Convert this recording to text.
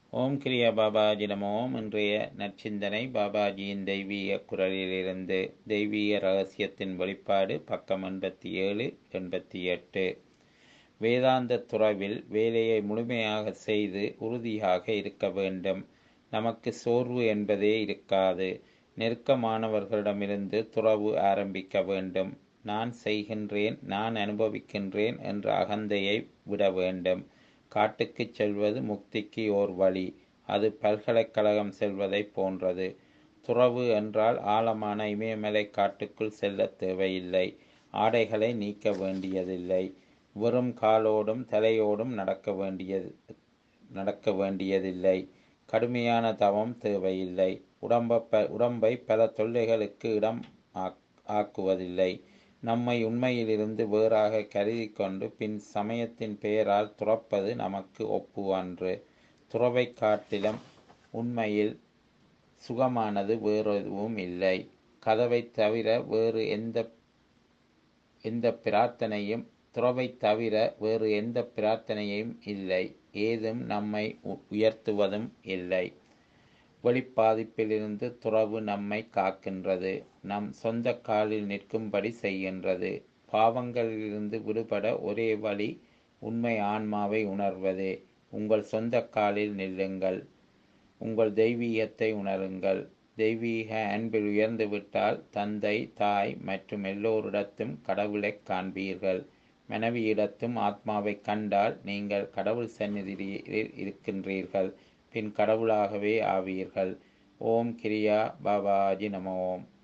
ஓம் கிரியா பாபாஜி நமோ இன்றைய நற்சிந்தனை பாபாஜியின் தெய்வீக குரலிலிருந்து தெய்வீக ரகசியத்தின் வெளிப்பாடு பக்கம் எண்பத்தி ஏழு எண்பத்தி எட்டு வேதாந்த துறவில் வேலையை முழுமையாக செய்து உறுதியாக இருக்க வேண்டும் நமக்கு சோர்வு என்பதே இருக்காது நெருக்கமானவர்களிடமிருந்து துறவு ஆரம்பிக்க வேண்டும் நான் செய்கின்றேன் நான் அனுபவிக்கின்றேன் என்ற அகந்தையை விட வேண்டும் காட்டுக்கு செல்வது முக்திக்கு ஓர் வழி அது பல்கலைக்கழகம் செல்வதை போன்றது துறவு என்றால் ஆழமான இமயமலை காட்டுக்குள் செல்ல தேவையில்லை ஆடைகளை நீக்க வேண்டியதில்லை வெறும் காலோடும் தலையோடும் நடக்க வேண்டியது நடக்க வேண்டியதில்லை கடுமையான தவம் தேவையில்லை உடம்ப ப உடம்பை பல தொல்லைகளுக்கு இடம் ஆக்குவதில்லை நம்மை உண்மையிலிருந்து வேறாக கருதி கொண்டு பின் சமயத்தின் பெயரால் துறப்பது நமக்கு ஒப்பு அன்று துறவை காட்டிலும் உண்மையில் சுகமானது வேறெதுவும் இல்லை கதவை தவிர வேறு எந்த எந்த பிரார்த்தனையும் துறவை தவிர வேறு எந்த பிரார்த்தனையும் இல்லை ஏதும் நம்மை உயர்த்துவதும் இல்லை வெளிப்பாதிப்பிலிருந்து துறவு நம்மை காக்கின்றது நம் சொந்த காலில் நிற்கும்படி செய்கின்றது பாவங்களிலிருந்து விடுபட ஒரே வழி உண்மை ஆன்மாவை உணர்வதே உங்கள் சொந்த காலில் நில்லுங்கள் உங்கள் தெய்வீகத்தை உணருங்கள் தெய்வீக அன்பில் உயர்ந்து விட்டால் தந்தை தாய் மற்றும் எல்லோரிடத்தும் கடவுளை காண்பீர்கள் மனைவியிடத்தும் ஆத்மாவை கண்டால் நீங்கள் கடவுள் சந்நிதியில் இருக்கின்றீர்கள் பின் கடவுளாகவே ஆவீர்கள் ஓம் கிரியா பாபாஜி நம ஓம்